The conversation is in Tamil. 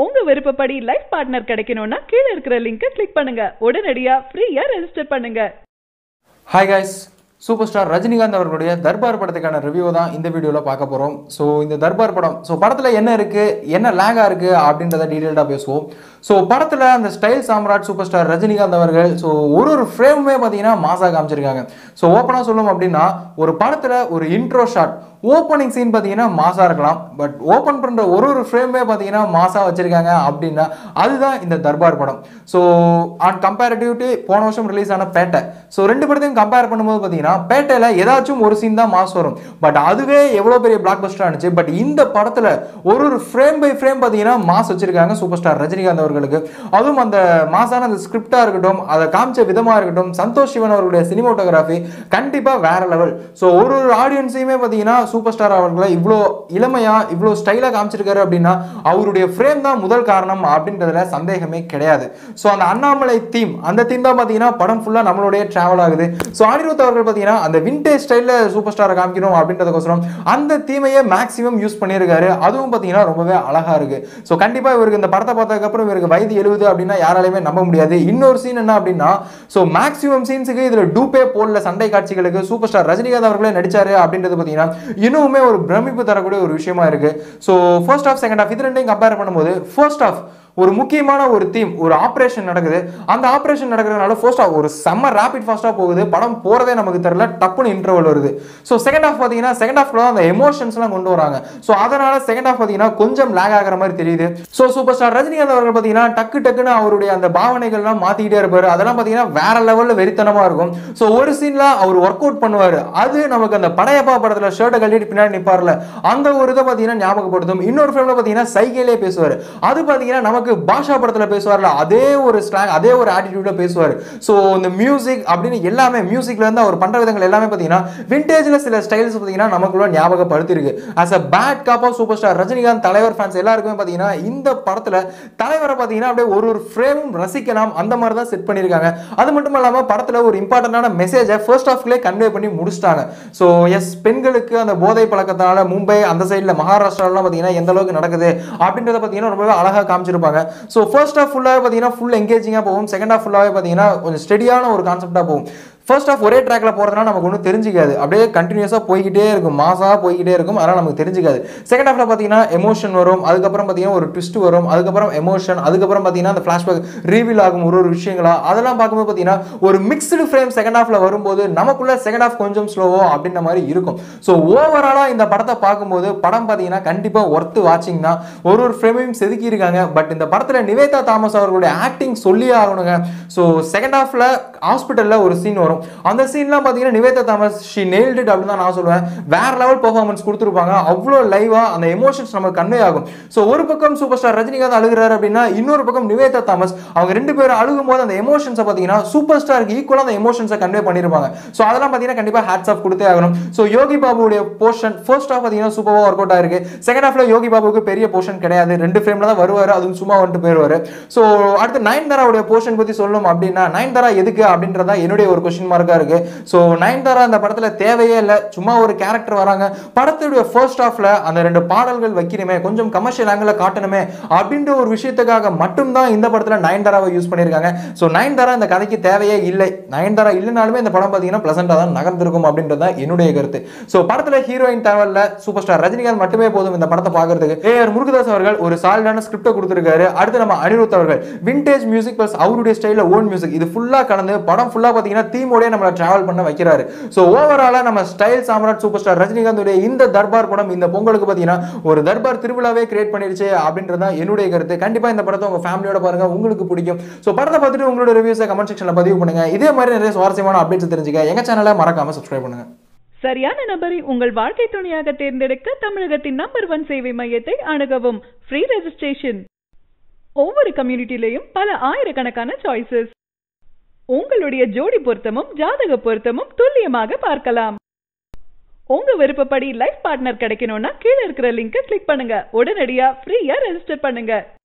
உங்க விருப்பப்படி லைஃப் பார்ட்னர் கிடைக்கணும்னா கீழே இருக்கிற லிங்கை கிளிக் பண்ணுங்க உடனடியா ஃப்ரீயா ரெஜிஸ்டர் பண்ணுங்க hi guys super star Rajinikanth அவர்களுடைய தர்பார் படத்துக்கான ரிவ்யூ தான் இந்த வீடியோவில் பார்க்க போகிறோம் ஸோ இந்த தர்பார் படம் ஸோ படத்தில் என்ன இருக்குது என்ன லேகாக இருக்குது அப்படின்றத டீட்டெயில்டாக பேசுவோம் ஸோ படத்தில் அந்த ஸ்டைல் சாம்ராட் சூப்பர் ஸ்டார் ரஜினிகாந்த் அவர்கள் ஸோ ஒரு ஒரு ஃப்ரேமுமே பார்த்தீங்கன்னா மாசாக காமிச்சிருக்காங்க ஸோ ஓப்பனாக சொல்லும் அப்படின்னா ஒரு படத்தில் ஒரு இன்ட்ரோ ஷாட் ஓப்பனிங் சீன் பார்த்தீங்கன்னா மாசாக இருக்கலாம் பட் ஓப்பன் பண்ணுற ஒரு ஒரு ஃப்ரேமே பார்த்தீங்கன்னா மாசாக வச்சுருக்காங்க அப்படின்னா அதுதான் இந்த தர்பார் படம் ஸோ ஆன் கம்பேரிட்டிவிட்டி போன வருஷம் ரிலீஸ் ஆன பேட்டை ஸோ ரெண்டு படத்தையும் கம்பேர் பண்ணும்போது பார்த்தீங்கன்னா பேட்டையில் ஏதாச்சும் ஒரு சீன் தான் மாஸ் வரும் பட் அதுவே எவ்வளோ பெரிய பிளாக் பஸ்டர் ஆனிச்சு பட் இந்த படத்தில் ஒரு ஒரு ஃப்ரேம் பை ஃப்ரேம் பார்த்தீங்கன்னா மாஸ் வச்சிருக்காங்க சூப்பர் ஸ்டார் ரஜினிகாந்த் அவர்களுக்கு அதுவும் அந்த மாசான அந்த ஸ்கிரிப்டாக இருக்கட்டும் அதை காமிச்ச விதமாக இருக்கட்டும் சந்தோஷ் சிவன் அவர்களுடைய சினிமோட்டோகிராஃபி கண்டிப்பாக வேற லெவல் ஸோ ஒரு ஒரு ஆடியன்ஸையுமே பார்த்தீங்கன்னா சூப்பர் ஸ்டார் அவர்களை இவ்வளோ இளமையாக இவ்வளோ ஸ்டைலாக காமிச்சிருக்காரு அப்படின்னா அவருடைய ஃப்ரேம் தான் முதல் காரணம் அப்படின்றதுல சந்தேகமே கிடையாது ஸோ அந்த அண்ணாமலை தீம் அந்த தீம் தான் பார்த்தீங்கன்னா படம் ஃபுல்லாக நம்மளுடைய ட்ராவல் ஆகுது ஸோ அனிருத் அவர்கள் பார்த்தீங்கன்னா அந்த விண்டேஜ் ஸ்டைலில் சூப்பர் ஸ்டாரை காமிக்கணும் அப்படின்றதுக்கோசரம் அந்த தீமையே மேக்ஸிமம் யூஸ் பண்ணியிருக்காரு அதுவும் பார்த்தீங்கன்னா ரொம்பவே அழகா இருக்கு ஸோ கண்டிப்பாக இவருக்கு இந்த படத்தை பார்த்ததுக்கப்புறம் இவருக்கு வயது எழுபது அப்படின்னா யாராலையுமே நம்ப முடியாது இன்னொரு சீன் என்ன அப்படின்னா ஸோ மேக்ஸிமம் சீன்ஸுக்கு இதில் டூப்பே போடல சண்டை காட்சிகளுக்கு சூப்பர் ஸ்டார் ரஜினிகாந்த் அவர்களே நடிச்சாரு அப்படின்றது பார்த்தீங்கன்னா இன்னுமே ஒரு பிரமிப்பு தரக்கூடிய ஒரு விஷயமா இருக்கு so first half second half இது ரெண்டையும் கம்பேர் பண்ணும்போது ஃபர்ஸ்ட் ஆஃப் ஒரு முக்கியமான ஒரு தீம் ஒரு ஆப்ரேஷன் நடக்குது அந்த ஆப்ரேஷன் நடக்கிறதுனால ஃபர்ஸ்ட் ஆஃப் ஒரு செம்ம ரேபிட் ஃபாஸ்ட்டாக போகுது படம் போகிறதே நமக்கு தெரியல டப்புன்னு இன்டர்வல் வருது ஸோ செகண்ட் ஆஃப் பார்த்தீங்கன்னா செகண்ட் ஆஃப்ல தான் அந்த எமோஷன்ஸ்லாம் கொண்டு வராங்க ஸோ அதனால செகண்ட் ஆஃப் பார்த்தீங்கன்னா கொஞ்சம் லேக் ஆகிற மாதிரி தெரியுது ஸோ சூப்பர் ஸ்டார் ரஜினிகாந்த் அவர்கள் பார்த்தீங்கன்னா டக்கு டக்குன்னு அவருடைய அந்த பாவனைகள்லாம் மாற்றிக்கிட்டே இருப்பார் அதெல்லாம் பார்த்தீங்கன்னா வேற லெவலில் வெறித்தனமாக இருக்கும் ஸோ ஒரு சீனில் அவர் ஒர்க் அவுட் பண்ணுவார் அது நமக்கு அந்த படையப்பா படத்தில் ஷர்ட்டை கட்டிட்டு பின்னாடி நிற்பார்ல அந்த ஒரு இதை பார்த்தீங்கன்னா ஞாபகப்படுத்தும் இன்னொரு ஃபிலிமில் பார்த்தீங்கன்னா சைக்கிளே பேசுவார் அது பார்த்தீங்கன்னா நமக்கு பாஷா படத்தில் பேசுவார்ல அதே ஒரு ஸ்லாங் அதே ஒரு ஆட்டிடியூட்ல பேசுவார் ஸோ இந்த மியூசிக் அப்படின்னு எல்லாமே மியூசிக்ல இருந்து அவர் பண்ற விதங்கள் எல்லாமே பார்த்தீங்கன்னா விண்டேஜ்ல சில ஸ்டைல்ஸ் பார்த்தீங்கன்னா நமக்குள்ள ஞாபகப்படுத்திருக்கு as a bad cop of super star Rajinikanth தலைவர் ஃபேன்ஸ் எல்லாருக்குமே பார்த்தீங்கன்னா இந்த படத்துல தலைவரை பார்த்தீங்கன்னா அப்படியே ஒரு ஒரு ஃப்ரேமும் ரசிக்கலாம் அந்த மாதிரி தான் செட் பண்ணியிருக்காங்க அது மட்டும் இல்லாமல் படத்தில் ஒரு இம்பார்ட்டண்டான மெசேஜை ஃபர்ஸ்ட் ஆஃப்லேயே கன்வே பண்ணி முடிச்சிட்டாங்க ஸோ எஸ் பெண்களுக்கு அந்த போதை பழக்கத்தினால மும்பை அந்த சைடில் மகாராஷ்டிராலாம் பார்த்தீங்கன்னா எந்த அளவுக்கு நடக்குது அப்படின்றத பார்த்தீங்கன்னா ரொம்பவே அழகாக காமிச்சிருப்பாங்க ஸோ ஃபர்ஸ்ட் ஆஃப் ஃபுல்லாகவே பார்த்தீங்கன்னா ஃபுல் எங்கேஜிங்காக போகும் செகண்ட் ஆஃப் ஃபுல்லாகவே பார்த்தீங்கன்னா கொஞ்சம் ஸ்டெடியான ஒரு கான்செப்டாக போகும் ஃபர்ஸ்ட் ஆஃப் ஒரே ட்ராக்ல போகிறதுனால நமக்கு ஒன்றும் தெரிஞ்சிக்காது அப்படியே கண்டினியூஸாக போய்கிட்டே இருக்கும் மாசாக போய்கிட்டே இருக்கும் அதனால் நமக்கு தெரிஞ்சிக்காது செகண்ட் ஹாஃப்ல பார்த்தீங்கன்னா எமோஷன் வரும் அதுக்கப்புறம் பார்த்தீங்கன்னா ஒரு ட்விஸ்ட் வரும் அதுக்கப்புறம் எமோஷன் அதுக்கப்புறம் பார்த்தீங்கன்னா அந்த ஃப்ளாஷ்பேக் ரீவீல் ஆகும் ஒரு ஒரு விஷயங்களா அதெல்லாம் பார்க்கும்போது பார்த்தீங்கன்னா ஒரு மிக்ஸ்டு ஃப்ரேம் செகண்ட் ஹாஃப்ல வரும்போது நமக்குள்ள செகண்ட் ஹாஃப் கொஞ்சம் ஸ்லோவோ அப்படின்ற மாதிரி இருக்கும் ஸோ ஓவராலாக இந்த படத்தை பார்க்கும்போது படம் பார்த்தீங்கன்னா கண்டிப்பாக ஒர்த்து வாட்சிங் தான் ஒரு ஒரு ஃப்ரேமையும் செதுக்கி இருக்காங்க பட் இந்த படத்தில் நிவேதா தாமஸ் அவர்களுடைய ஆக்டிங் சொல்லியே ஆகணுங்க ஸோ செகண்ட் ஹாஃப்ல ஹாஸ்பிட்டலில் ஒரு சீன் வரும் அந்த சீன்லாம் பார்த்தீங்கன்னா Nivetha Thomas she nailed it அப்படின்னு தான் நான் சொல்லுவேன் வேற லெவல் பெர்ஃபார்மன்ஸ் கொடுத்துருப்பாங்க அவ்வளோ லைவா அந்த எமோஷன்ஸ் நமக்கு கன்வே ஆகும் ஸோ ஒரு பக்கம் சூப்பர் ஸ்டார் ரஜினிகாந்த் அழுகிறாரு அப்படின்னா இன்னொரு பக்கம் நிவேதா தாமஸ் அவங்க ரெண்டு பேரும் அழுகும் போது அந்த எமோஷன்ஸை பார்த்தீங்கன்னா சூப்பர் ஸ்டாருக்கு ஈக்குவலாக அந்த எமோஷன்ஸை கன்வே பண்ணியிருப்பாங்க ஸோ அதெல்லாம் பார்த்தீங்கன்னா கண்டிப்பாக ஹேட்ஸ் ஆஃப் கொடுத்தே ஆகணும் ஸோ யோகி பாபுடைய போர்ஷன் ஃபர்ஸ்ட் ஆஃப் பார்த்தீங்கன்னா சூப்பராக ஒர்க் அவுட் ஆயிருக்கு செகண்ட் ஹாஃப்ல யோகி பாபுக்கு பெரிய போர்ஷன் கிடையாது ரெண்டு ஃப்ரேம்ல தான் வருவார் அதுவும் சும்மா வந்துட்டு போயிடுவார் ஸோ அடுத்து நயன்தாராவுடைய போர்ஷன் பற்றி சொல்லணும் அப்படின்னா நயன்தாரா எதுக்கு அப்படின்றதா என்னுடைய ஒரு கொஸ்டின் மார்க்காக இருக்கு ஸோ நயன்தாரா அந்த படத்தில் தேவையே இல்லை சும்மா ஒரு கேரக்டர் வராங்க படத்துடைய ஃபர்ஸ்ட் ஹாஃப்ல அந்த ரெண்டு பாடல்கள் வைக்கணுமே கொஞ்சம் கமர்ஷியல் ஆங்கிள் காட்டணுமே அப்படின்ற ஒரு விஷயத்துக்காக மட்டும்தான் இந்த படத்தில் நயன்தாராவை யூஸ் பண்ணியிருக்காங்க ஸோ நயன்தாரா இந்த கதைக்கு தேவையே இல்லை நயன்தாரா இல்லைனாலுமே இந்த படம் பார்த்தீங்கன்னா ப்ளசண்டாக தான் நகர்ந்திருக்கும் அப்படின்றது தான் என்னுடைய கருத்து ஸோ படத்தில் ஹீரோயின் தேவையில்ல சூப்பர் ஸ்டார் ரஜினிகாந்த் மட்டுமே போதும் இந்த படத்தை பார்க்கறதுக்கு ஏ ஆர் முருகதாஸ் அவர்கள் ஒரு சாலிடான ஸ்கிரிப்டை கொடுத்துருக்காரு அடுத்து நம்ம அனிருத் அவர்கள் விண்டேஜ் மியூசிக் ப்ளஸ் அவருடைய ஸ்டைலில் ஓன் மியூசிக் இது ஃபுல்லாக கலந்து படம் ஃபுல்லாக பார்த்தீங்கன்னா தீமோடய நம்மளை டிராவல் பண்ண வைக்கிறாரு ஸோ ஓவராலாக நம்ம ஸ்டைல் சாம்ராட் சூப்பர் ஸ்டார் ரஜினிகாந்துடைய இந்த தர்பார் படம் இந்த பொங்கலுக்கு பார்த்தீங்கன்னா ஒரு தர்பார் திருவிழாவே கிரியேட் பண்ணிடுச்சு அப்படின்றது தான் என்னுடைய கருத்து கண்டிப்பாக இந்த படத்தை உங்கள் ஃபேமிலியோட பாருங்க உங்களுக்கு பிடிக்கும் ஸோ படத்தை பார்த்துட்டு உங்களோட ரிவ்யூஸை கமெண்ட் செக்ஷனில் பதிவு பண்ணுங்க இதே மாதிரி நிறைய சுவாரஸ்யமான அப்டேட்ஸ் தெரிஞ்சுக்க எங்கள் சேனலை மறக்காம சப்ஸ்கிரைப் பண்ணுங்க சரியான நபரை உங்கள் வாழ்க்கை துணையாக தேர்ந்தெடுக்க தமிழகத்தின் நம்பர் ஒன் சேவை மையத்தை அணுகவும் ஃப்ரீ ரெஜிஸ்ட்ரேஷன் ஒவ்வொரு கம்யூனிட்டிலையும் பல ஆயிரக்கணக்கான சாய்ஸஸ் உங்களுடைய ஜோடி பொருத்தமும் ஜாதக பொருத்தமும் துல்லியமாக பார்க்கலாம் உங்க விருப்பப்படி லைஃப் பார்ட்னர் கிடைக்கணும்னா கீழே இருக்கிற லிங்கை கிளிக் பண்ணுங்க உடனடியா ஃப்ரீயா ரெஜிஸ்டர் பண்ணுங்க